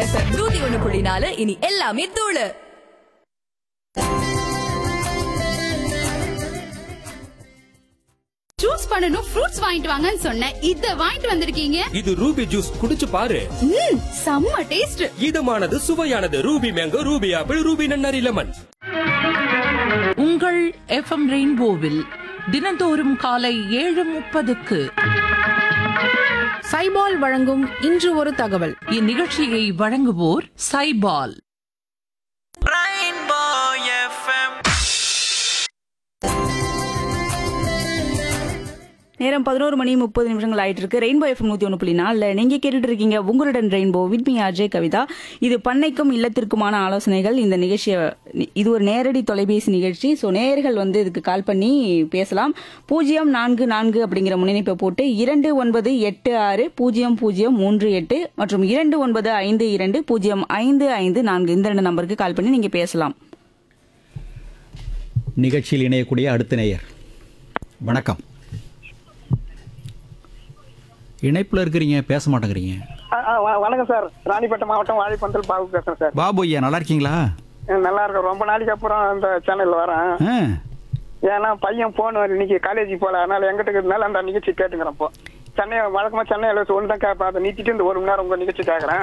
FM நூத்தி ஒண்ணு புள்ளி நாலு இனி எல்லாமே தூளு ஜூஸ் பண்ணனும் ஃப்ரூட்ஸ் வாங்கிட்டு வாங்கன்னு சொன்னேன் இத வாங்கிட்டு வந்திருக்கீங்க இது ரூபி ஜூஸ் குடிச்சு பாரு ம் செம்ம டேஸ்ட் இதமானது சுவையானது Ruby mango Ruby apple Ruby நன்னாரி லெமன் உங்கள் எஃப்எம் ரெயின்போவில் தினந்தோறும் காலை ஏழு முப்பதுக்கு சைபால் வழங்கும் இன்று ஒரு தகவல் இந்நிகழ்ச்சியை வழங்குவோர் சைபால் நேரம் பதினோரு மணி முப்பது நிமிஷங்கள் ஆயிட்டு இருக்கு ரெயின்போ எஃப்எம் நூத்தி ஒன்று புள்ளி நாலில் நீங்க கேட்டுட்டு இருக்கீங்க உங்களுடன் Rainbow with me Ajay Kavitha இது பண்ணைக்கும் இல்லத்திற்குமான ஆலோசனைகள் இந்த நிகழ்ச்சியை இது ஒரு நேரடி தொலைபேசி நிகழ்ச்சி ஸோ நேயர்கள் வந்து இதுக்கு கால் பண்ணி பேசலாம் பூஜ்ஜியம் நான்கு நான்கு அப்படிங்கிற முன்னிணைப்பை போட்டு இரண்டு ஒன்பது எட்டு ஆறு பூஜ்ஜியம் பூஜ்ஜியம் மூன்று எட்டு மற்றும் இரண்டு ஒன்பது ஐந்து இரண்டு பூஜ்ஜியம் ஐந்து ஐந்து நான்கு இந்த ரெண்டு நம்பருக்கு கால் பண்ணி நீங்க பேசலாம் நிகழ்ச்சியில் இணையக்கூடிய அடுத்த நேயர் வணக்கம் இணைப்பில் இருக்கிறீங்க பேச மாட்டேங்கிறீங்க ஆ, ஆ, வ- வணக்கம் சார் ராணிப்பேட்டை மாவட்டம் வாழைப்பந்தல் பாபு பேசுறேன் சார் பாபு ஐயா நல்லா இருக்கீங்களா ஆ, நல்லா இருக்கேன் ரொம்ப நாளைக்கு அப்புறம் அந்த சேனல்ல வரேன் ஆ ஏன்னா பையன் போன் இன்னைக்கு காலேஜ் போல அதனால எங்கிட்ட இருக்கிறதுனால அந்த நிகழ்ச்சி கேட்டுக்கிறேன் இப்போ சென்னை வழக்கமா சென்னையில ஒன்று தான் கேட்பேன் அதை நீட்டிட்டு இந்த ஒரு மணி நேரம் உங்க நிகழ்ச்சி கேட்கறேன்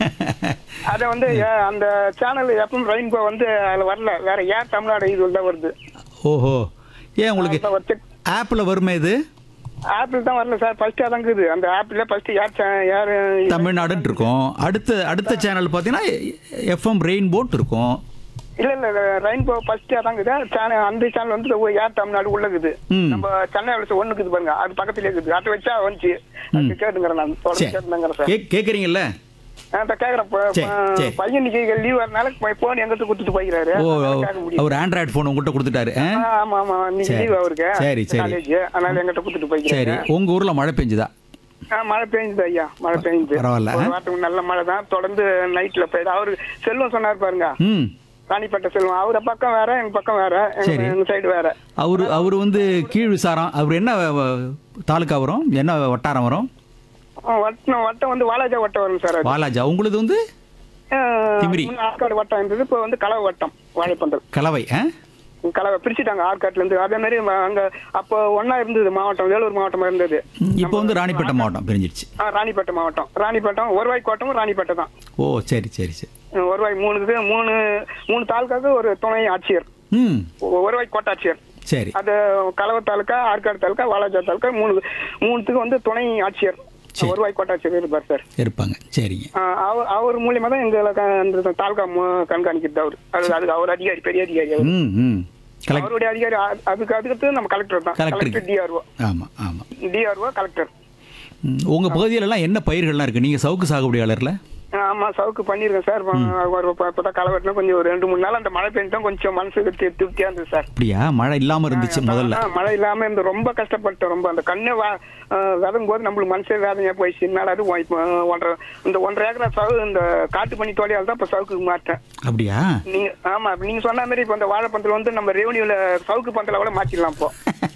அதை வந்து ஏ, அந்த சேனல் எப்பவும் ரெயின்போ வந்து அதுல வரல வேற ஏன் தமிழ்நாடு இது தான் வருது ஓஹோ ஏன் உங்களுக்கு அதான் ஒரு ஆப்பில் வருமே இது ஆப்பிள் தான் வரல சார் ஃபர்ஸ்ட் அதான் இருக்குது அந்த ஆப்பிள் ஃபர்ஸ்ட் யார் cha- யார் தமிழ்நாடுன்னு இருக்கும் அடுத்த அடுத்த சேனல் பார்த்தீங்கன்னா எஃப்எம் ரெயின் போட் இருக்கும் இல்ல இல்ல ரெயின்போ ஃபர்ஸ்ட் அதான் இருக்குது சேனல் அந்த சேனல் வந்து ஒ- ஏர் தமிழ்நாடு உள்ள இருக்குது ம். நம்ம சென்னை வளர்ச்சி ஒண்ணு இருக்குது பாருங்க அது பக்கத்துல இருக்குது அதை வச்சா வந்துச்சு அது கேட்டுங்கிறேன் நான் தொடர்ந்து சரி கேட்டுங்கிறேன் சார் கே கேட்குறீங்களா நான் இப்ப கேக்குறேன் ப- சரி, ப- சரி. பையன் இன்னைக்கு லீவ் வரனால போன் எங்கிட்ட கொடுத்துட்டு போய்க்கிறாரு ஓ அதனால கேட்க முடியும் அவர் ஆண்ட்ராய்டு ஃபோன் உங்கள்கிட்ட கொடுத்துட்டாரு ஆ? ஆ, ஆமா ஆமா இன்னைக்கு சரி. லீவ் அவருக்கு சரி, சரி. காலேஜ் அதனால எங்கிட்ட கொடுத்துட்டு சரி போய்க்கிறாரு உங்கள் ஊரில் மழை பெஞ்சுதா ஆ, மழை பெய்யுது ஐயா மழை பெய்யுது பரவாயில்ல, ஒரு ஆ? வாரத்துக்கு நல்ல மழை தான் தொடர்ந்து நைட்ல பெய்யுது அவரு செல்வம் சொன்னார் பாருங்க ம் ராணிப்பேட்டை செல்வம் அவர பக்கம் வேற எங்க பக்கம் வேற எங்க- சரி. எங்க சைடு வேற அவர் அவர் வந்து கீழ் விசாரம் அவர் என்ன வ- தாலுக்கா வரும் என்ன வட்டாரம் வரும் ஆ, வட்டம் வட்டம் வந்து வாலாஜா வட்டம் வரும் சார் அது. வாலாஜா உங்களுது வந்து ஆ, திமிரி. முன்ன ஆற்காடு வட்டம் இருந்தது இப்போ வந்து கலவை வட்டம் வாழைப்பந்தல் கலவை ஆ கலவை பிரிச்சுட்டாங்க ஆற்காட்டுல இருந்து அதே மாதிரி ம- அங்க அப்போ ஒண்ணா இருந்தது மாவட்டம் வேலூர் மாவட்டமா இருந்தது இப்போ வந்து ராணிப்பேட்டை மாவட்டம் பிரிஞ்சிடுச்சு ஆ, ராணிப்பேட்டை மாவட்டம் ராணிப்பேட்டம் ஒருவாய் கோட்டமும் ராணிப்பேட்டை தான் ஓ சரி சரி சரி ஒருவாய் மூணு இது மூணு மூணு தாலுக்காவுக்கு ஒரு துணை ஆட்சியர் ம் ஒ- ஒருவாய் கோட்டாட்சியர் சரி அது கலவை தாலுக்கா ஆற்காடு தாலுக்கா வாலாஜா தாலுக்கா மூணு மூணுத்துக்கு வந்து துணை ஆட்சியர் சரி. ஒருவாய் கோட்டாட்சியர் இருப்பார் சார் இருப்பாங்க சரிங்க ஆ, அவர் அவர் மூலியமா தான் எங்களை க- அந்த தாலுகா மு- கண்காணிக்கிறது அவர் அது அதுக்கு அவர் அதிகாரி பெரிய அதிகாரி அவர் ம் ம் கலெக்ட் அவருடைய அதிகாரி அ- அதுக்கு அதுக்கு நம்ம கலெக்டர் தான் கலெக்டர் கலெக்டர் டிஆர்ஓ ஆமாம் ஆமாம் டிஆர்ஓ கலெக்டர் உங்கள் பகுதியிலலாம் என்ன பயிர்கள்லாம் இருக்குது நீங்கள் சவுக்கு சாகுபடியாளரில் ஆமா சவுக்கு பண்ணிருக்கேன் சார் இப்பதான் களவெட்டினா கொஞ்சம் ஒரு ரெண்டு மூணு நாள் அந்த மழை பெய்ஞ்சா கொஞ்சம் மனசுக்கு தி- திருப்தியா இருந்தது சார் அப்படியா மழை இல்லாமல் இருந்துச்சு முதல்ல ஆ, மழை இல்லாம இந்த ரொம்ப கஷ்டப்பட்டேன் ரொம்ப அந்த கண்ணு விதங்கும் போது நம்மளுக்கு மனசே வேதனையா போயிடுச்சு என்னால அது ஒ- இப்போ ஒன்றரை இந்த ஒன்றரை ஏக்கரா சவு இந்த காட்டு பண்ணி தோழியால் தான் இப்ப சவுக்கு மாற்றேன் அப்படியா நீங்க ஆமா இப்ப நீங்க சொன்ன மாதிரி இப்ப இந்த வாழைப்பந்தல் வந்து நம்ம ரெவன்யூல சவுக்கு பந்தல கூட மாத்திடலாம் இப்போ